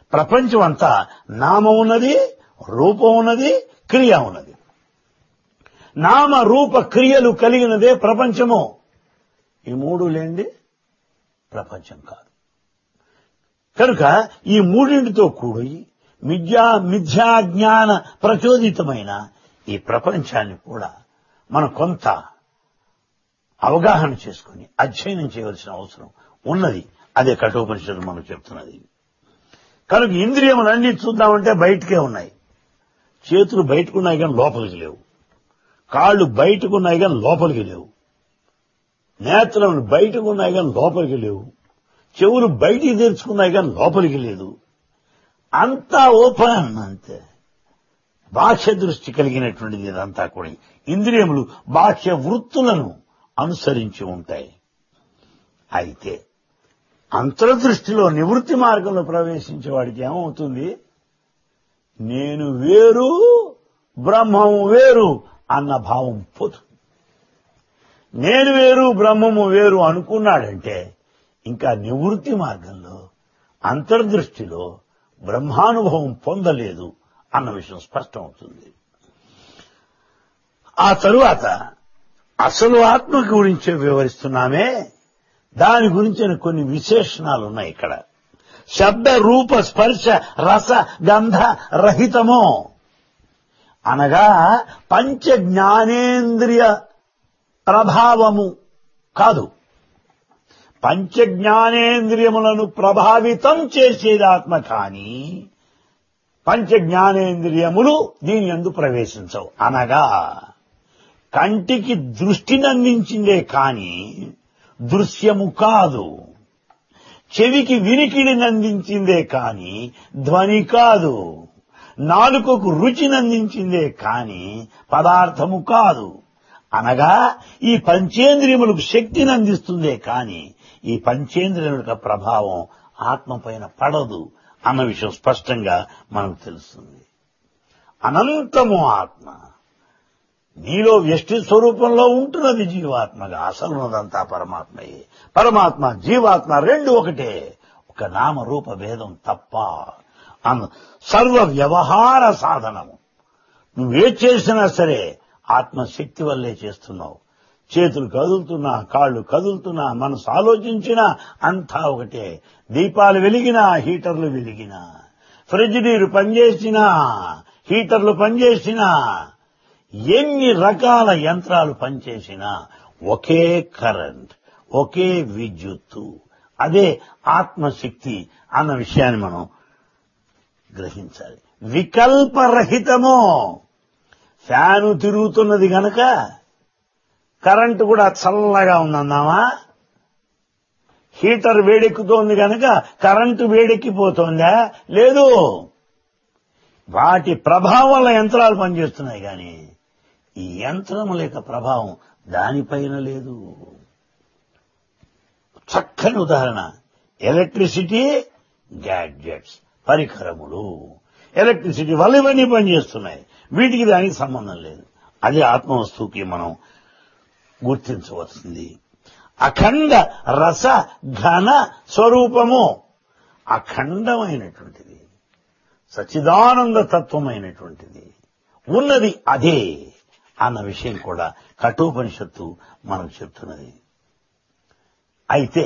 ప్రపంచం అంతా నామం ఉన్నది రూపం ఉన్నది క్రియ ఉన్నది నామ రూప క్రియలు కలిగినదే ప్రపంచము ఈ మూడు లేనిది ప్రపంచం కాదు కనుక ఈ మూడింటితో కూడి మిథ్యా మిథ్యా జ్ఞాన ప్రచోదితమైన ఈ ప్రపంచాన్ని కూడా మనం కొంత అవగాహన చేసుకుని అధ్యయనం చేయవలసిన అవసరం ఉన్నది అదే కఠోపనిషత్తు మనకు చెప్తున్నది కనుక ఇంద్రియములన్నీ చూద్దామంటే బయటకే ఉన్నాయి చేతులు బయటకున్నాయి కానీ లోపలికి లేవు కాళ్ళు బయటకున్నాయి కానీ లోపలికి లేవు నేత్రములు బయటకున్నాయి కానీ లోపలికి లేవు చెవులు బయటికి తెరుచుకున్నాయి కానీ లోపలికి లేదు అంతా ఓపెన్ అంతే బాహ్య దృష్టి కలిగినటువంటిది ఇదంతా కూడా ఇంద్రియములు బాహ్య వృత్తులను అనుసరించి ఉంటాయి అయితే అంతర్దృష్టిలో నివృత్తి మార్గంలో ప్రవేశించే వాడికి ఏమవుతుంది నేను వేరు బ్రహ్మము వేరు అన్న భావం పోతుంది నేను వేరు బ్రహ్మము వేరు అనుకున్నాడంటే ఇంకా నివృత్తి మార్గంలో అంతర్దృష్టిలో బ్రహ్మానుభవం పొందలేదు అన్న విషయం స్పష్టమవుతుంది ఆ తరువాత అసలు ఆత్మ గురించి వివరిస్తున్నామే దాని గురించిన కొన్ని విశేషణాలు ఉన్నాయి ఇక్కడ శబ్ద రూప స్పర్శ రస గంధ రహితము అనగా పంచ జ్ఞానేంద్రియ ప్రభావము కాదు పంచ జ్ఞానేంద్రియములను ప్రభావితం చేసేది ఆత్మ కానీ పంచ జ్ఞానేంద్రియములు దీని ఎందు ప్రవేశించవు అనగా కంటికి దృష్టినందించిందే కాని దృశ్యము కాదు చెవికి వినికిడినందించిందే కాని ధ్వని కాదు నాలుకకు రుచినందించిందే కాని పదార్థము కాదు అనగా ఈ పంచేంద్రియములకు శక్తిని అందిస్తుందే కాని ఈ పంచేంద్రియముల ప్రభావం ఆత్మ పైన పడదు అన్న విషయం స్పష్టంగా మనకు తెలుస్తుంది అనంతము ఆత్మ నీలో వ్యష్టి స్వరూపంలో ఉంటున్నది జీవాత్మగా అసలు ఉన్నదంతా పరమాత్మయే పరమాత్మ జీవాత్మ రెండు ఒకటే ఒక నామ రూప భేదం తప్ప అన్న సర్వ వ్యవహార సాధనము నువ్వే చేసినా సరే ఆత్మశక్తి వల్లే చేస్తున్నావు చేతులు కదులుతున్నా కాళ్ళు కదులుతున్నా మనసు ఆలోచించినా అంతా ఒకటే దీపాలు వెలిగినా హీటర్లు వెలిగినా ఫ్రిడ్జ్ నీరు పనిచేసినా హీటర్లు పనిచేసినా ఎన్ని రకాల యంత్రాలు పనిచేసినా ఒకే కరెంట్ ఒకే విద్యుత్తు అదే ఆత్మశక్తి అన్న విషయాన్ని మనం గ్రహించాలి వికల్పరహితము ఫ్యాను తిరుగుతున్నది గనక కరెంటు కూడా చల్లగా ఉందన్నామా హీటర్ వేడెక్కుతోంది గనక కరెంటు వేడెక్కిపోతోందా లేదు వాటి ప్రభావం వల్ల యంత్రాలు పనిచేస్తున్నాయి కానీ ఈ యంత్రము లేక ప్రభావం దానిపైన లేదు చక్కని ఉదాహరణ ఎలక్ట్రిసిటీ గ్యాడ్జెట్స్ పరికరములు ఎలక్ట్రిసిటీ వల్ల ఇవన్నీ పనిచేస్తున్నాయి వీటికి దానికి సంబంధం లేదు అది ఆత్మవస్తువుకి మనం గుర్తించవలసింది అఖండ రస ఘన స్వరూపము అఖండమైనటువంటిది సచిదానంద తత్వమైనటువంటిది ఉన్నది అదే అన్న విషయం కూడా కఠోపనిషత్తు మనకు చెప్తున్నది అయితే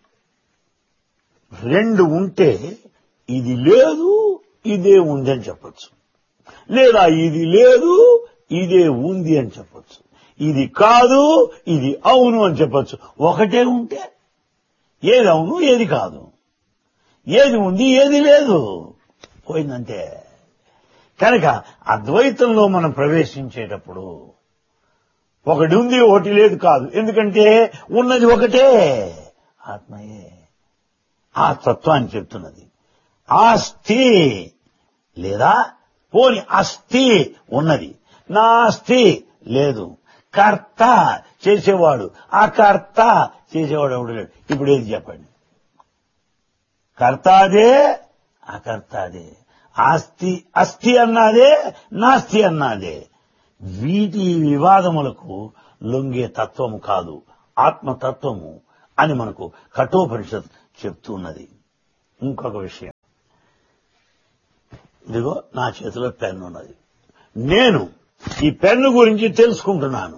రెండు ఉంటే ఇది లేదు ఇదే ఉంది అని చెప్పొచ్చు లేదా ఇది లేదు ఇదే ఉంది అని చెప్పొచ్చు ఇది కాదు ఇది అవును అని చెప్పొచ్చు ఒకటే ఉంటే ఏది అవును ఏది కాదు ఏది ఉంది ఏది లేదు పోయిందంటే కనుక అద్వైతంలో మనం ప్రవేశించేటప్పుడు ఒకటి ఉంది ఒకటి లేదు కాదు ఎందుకంటే ఉన్నది ఒకటే ఆత్మయే ఆ తత్వాన్ని చెప్తున్నది ఆస్తి లేదా పోని అస్థి ఉన్నది నాస్తి లేదు కర్త చేసేవాడు ఆ కర్త చేసేవాడు ఎవడు లేడు ఇప్పుడు ఏది చెప్పండి కర్త అదే అకర్త అదే ఆస్తి అస్థి అన్నాదే నాస్తి అన్నాదే వీటి వివాదములకు లొంగే తత్వము కాదు ఆత్మతత్వము అని మనకు కఠోపనిషత్ చెప్తున్నది ఇంకొక విషయం ఇదిగో నా చేతిలో పెన్ను ఉన్నది నేను ఈ పెన్ను గురించి తెలుసుకుంటున్నాను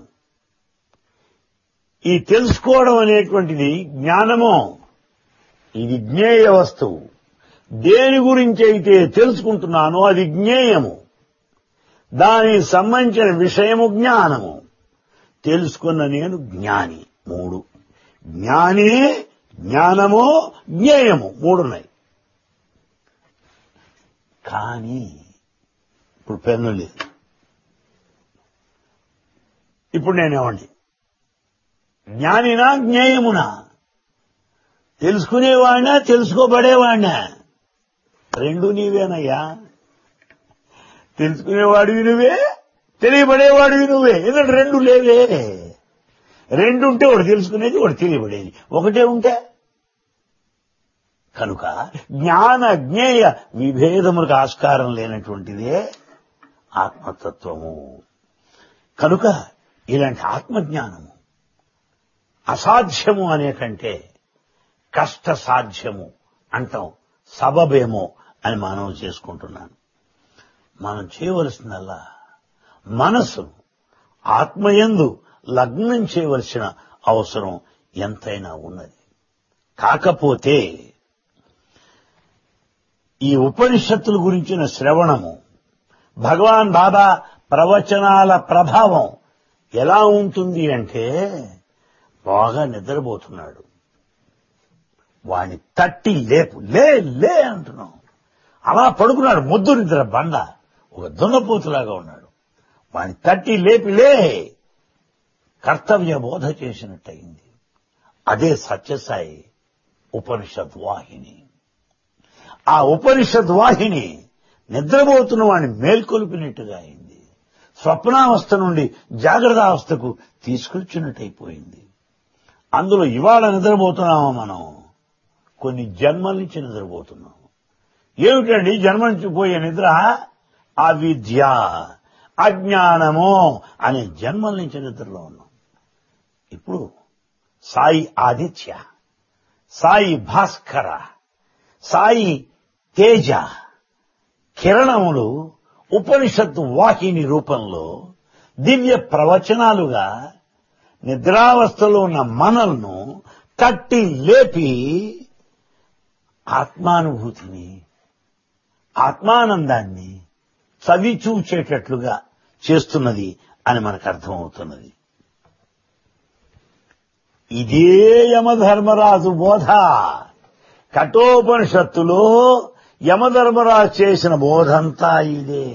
ఈ తెలుసుకోవడం అనేటువంటిది జ్ఞానము ఇది జ్ఞేయ వస్తువు దేని గురించి అయితే తెలుసుకుంటున్నానో అది జ్ఞేయము దానికి సంబంధించిన విషయము జ్ఞానము తెలుసుకున్న నేను జ్ఞాని మూడు జ్ఞాని జ్ఞానము జ్ఞేయము మూడున్నాయి కానీ ఇప్పుడు పెన్ను లేదు ఇప్పుడు నేనేమండి జ్ఞానినా జ్ఞేయమునా తెలుసుకునేవాడినా తెలుసుకోబడేవాడినా రెండు నీవేనయ్యా తెలుసుకునేవాడివి నువ్వే తెలియబడేవాడివి నువ్వే ఎందుకంటే రెండు లేవే రెండు ఉంటే ఒకటి తెలుసుకునేది ఒకటి తెలియబడేది ఒకటే ఉంటే కనుక జ్ఞాన జ్ఞేయ విభేదములకు ఆస్కారం లేనటువంటిదే ఆత్మతత్వము కనుక ఇలాంటి ఆత్మజ్ఞానము అసాధ్యము అనే కంటే కష్ట సాధ్యము అంటాం సబబేమో అని మనం చేసుకుంటున్నాను మనం చేయవలసిందల్లా మనస్సును ఆత్మయందు లగ్నం చేయవలసిన అవసరం ఎంతైనా ఉన్నది కాకపోతే ఈ ఉపనిషత్తుల గురించిన శ్రవణము భగవాన్ బాబా ప్రవచనాల ప్రభావం ఎలా ఉంటుంది అంటే బాగా నిద్రపోతున్నాడు వాణ్ణి తట్టి లేపు లే లే అంటున్నాం అలా పడుకున్నాడు ముద్దు నిద్ర బండ ఒక దున్నపోతులాగా ఉన్నాడు వాణ్ణి తట్టి లేపి లే కర్తవ్య బోధ చేసినట్టయింది అదే సత్యసాయి ఉపనిషత్ వాహిని ఆ ఉపనిషత్ వాహిని నిద్రపోతున్న వాడిని మేల్కొల్పినట్టుగా అయింది స్వప్నావస్థ నుండి జాగ్రత్తావస్థకు తీసుకొచ్చినట్టయిపోయింది అందులో ఇవాళ నిద్రపోతున్నామా మనం కొన్ని జన్మల నుంచి నిద్రపోతున్నాం ఏమిటండి జన్మ నుంచి పోయే నిద్ర అవిద్య అజ్ఞానము అనే జన్మల నుంచి నిద్రలో ఉన్నాం ఇప్పుడు సాయి ఆదిత్య సాయి భాస్కర సాయి తేజ కిరణములు ఉపనిషత్తు వాహిని రూపంలో దివ్య ప్రవచనాలుగా నిద్రావస్థలో ఉన్న మనల్ను తట్టి లేపి ఆత్మానుభూతిని ఆత్మానందాన్ని చవిచూచేటట్లుగా చేస్తున్నది అని మనకు అర్థమవుతున్నది ఇదే యమధర్మరాజు బోధ కఠోపనిషత్తులో యమధర్మరాజు చేసిన బోధంతా ఇదే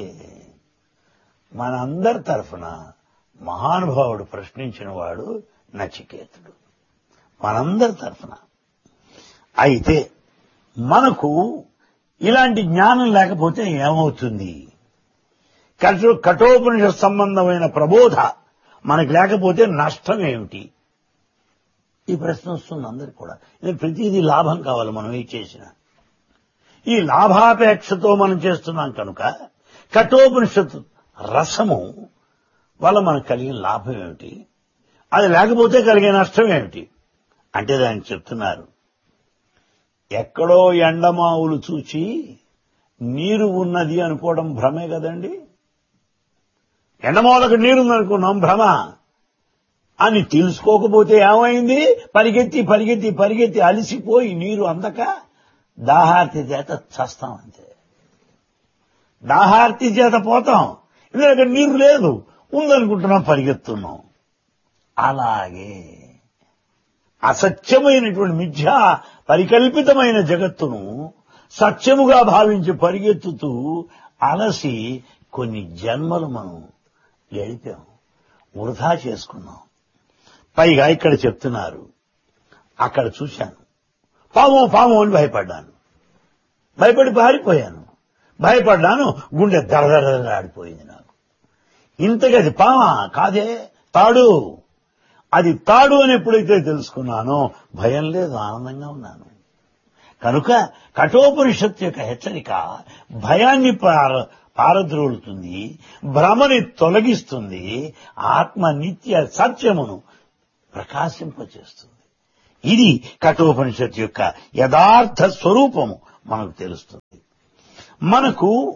మనందరి తరఫున మహానుభావుడు ప్రశ్నించిన వాడు నచికేతుడు మనందరి తరఫున అయితే మనకు ఇలాంటి జ్ఞానం లేకపోతే ఏమవుతుంది కఠో కఠోపనిషత్ సంబంధమైన ప్రబోధ మనకు లేకపోతే నష్టం ఏమిటి ఈ ప్రశ్న వస్తుంది అందరికి కూడా ఇది ప్రతిదీ లాభం కావాలి మనం ఏ చేసినా ఈ లాభాపేక్షతో మనం చేస్తున్నాం కనుక కఠోపనిషత్తు రసము వల్ల మనకు కలిగిన లాభం ఏమిటి అది లేకపోతే కలిగే నష్టం ఏమిటి అంటే దానికి చెప్తున్నారు ఎక్కడో ఎండమావులు చూచి నీరు ఉన్నది అనుకోవడం భ్రమే కదండి ఎండమావులకు నీరుందనుకున్నాం భ్రమ అని తెలుసుకోకపోతే ఏమైంది పరిగెత్తి పరిగెత్తి పరిగెత్తి అలిసిపోయి నీరు అందక దాహార్తి చేత చస్తాం అంతే దాహార్తి చేత పోతాం ఎందుకంటే నీరు లేదు ఉందనుకుంటున్నాం పరిగెత్తున్నాం అలాగే అసత్యమైనటువంటి మిథ్యా పరికల్పితమైన జగత్తును సత్యముగా భావించి పరిగెత్తుతూ అలసి కొన్ని జన్మలు మనం గడిపాం వృధా చేసుకున్నాం పైగా ఇక్కడ చెప్తున్నారు అక్కడ చూశాను పాము పాము అని భయపడ్డాను భయపడి పారిపోయాను భయపడ్డాను గుండె దరదర ఆడిపోయింది నాకు ఇంతకీ అది పామా కాదే తాడు అది తాడు అని ఎప్పుడైతే తెలుసుకున్నానో భయం లేదు ఆనందంగా ఉన్నాను కనుక కఠోపనిషత్తు యొక్క హెచ్చరిక భయాన్ని పార పారద్రోలుతుంది భ్రమని తొలగిస్తుంది ఆత్మ నిత్య సత్యమును ప్రకాశింపచేస్తుంది ఇది కఠోపనిషత్తు యొక్క యథార్థ స్వరూపము మనకు తెలుస్తుంది మనకు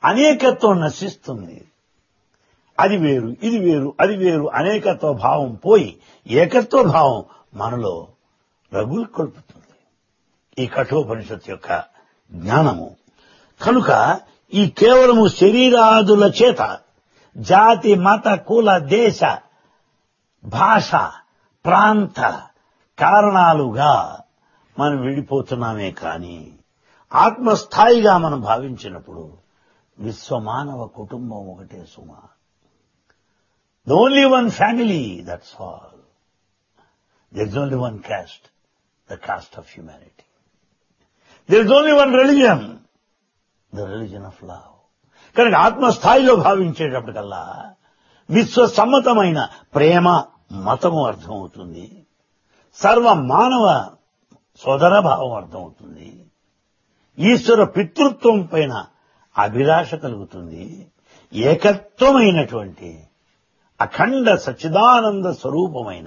అనేకత్వం నశిస్తుంది అది వేరు ఇది వేరు అది వేరు అనేకత్వ భావం పోయి ఏకత్వ భావం మనలో రగులు కొల్పుతుంది ఈ కఠోపనిషత్తు యొక్క జ్ఞానము కనుక ఈ కేవలము శరీరాదుల చేత జాతి మత కుల దేశ భాష ప్రాంత కారణాలుగా మనం విడిపోతున్నామే కానీ ఆత్మస్థాయిగా మనం భావించినప్పుడు విశ్వమానవ కుటుంబం ఒకటే సుమ the only one family that's all there is only one caste the caste of humanity there is only one religion the religion of love కనుక ఆత్మస్థాయిలో భావించేటప్పటికల్లా విశ్వసమ్మతమైన ప్రేమ మతము అర్థమవుతుంది సర్వ మానవ సోదర భావం అర్థమవుతుంది ఈశ్వర పితృత్వం పైన అభిలాష కలుగుతుంది ఏకత్వమైనటువంటి అఖండ సచ్చిదానంద స్వరూపమైన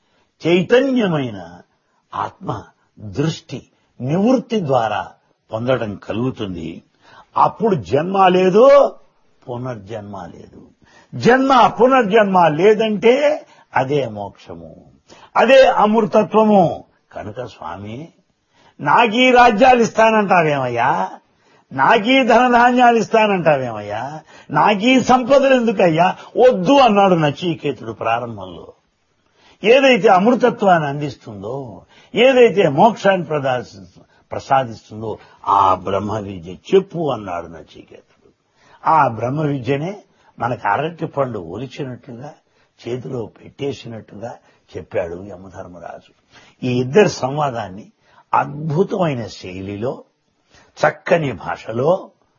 చైతన్యమైన ఆత్మ దృష్టి నివృత్తి ద్వారా పొందడం కలుగుతుంది అప్పుడు జన్మ లేదు పునర్జన్మ లేదు జన్మ పునర్జన్మ లేదంటే అదే మోక్షము అదే అమృతత్వము కనుక స్వామి నాకీ రాజ్యాలు ఇస్తానంటావేమయ్యా నాకీ ధనధాన్యాలు ఇస్తానంటావేమయ్యా నాకీ సంపదలు ఎందుకయ్యా వద్దు అన్నాడు నచీకేతుడు ప్రారంభంలో ఏదైతే అమృతత్వాన్ని అందిస్తుందో ఏదైతే మోక్షాన్ని ప్రదాసి ప్రసాదిస్తుందో ఆ బ్రహ్మ విద్య చెప్పు అన్నాడు నచికేతుడు ఆ బ్రహ్మ విద్యనే మనకు అరటి పండు ఒలిచినట్టుగా చేతిలో పెట్టేసినట్టుగా చెప్పాడు యమధర్మరాజు ఈ ఇద్దరి సంవాదాన్ని అద్భుతమైన శైలిలో చక్కని భాషలో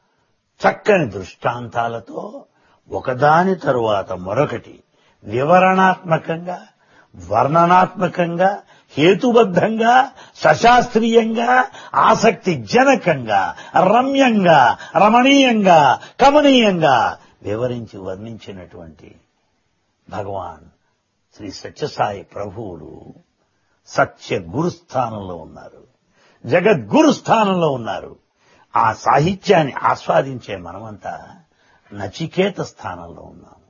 చక్కని దృష్టాంతాలతో ఒకదాని తరువాత మరొకటి వివరణాత్మకంగా వర్ణనాత్మకంగా హేతుబద్ధంగా సశాస్త్రీయంగా ఆసక్తి జనకంగా రమ్యంగా రమణీయంగా కమనీయంగా వివరించి వర్ణించినటువంటి భగవాన్ శ్రీ సత్యసాయి ప్రభువులు సత్య గురుస్థానంలో ఉన్నారు జగద్గురు స్థానంలో ఉన్నారు ఆ సాహిత్యాన్ని ఆస్వాదించే మనమంతా నచికేత స్థానంలో ఉన్నాం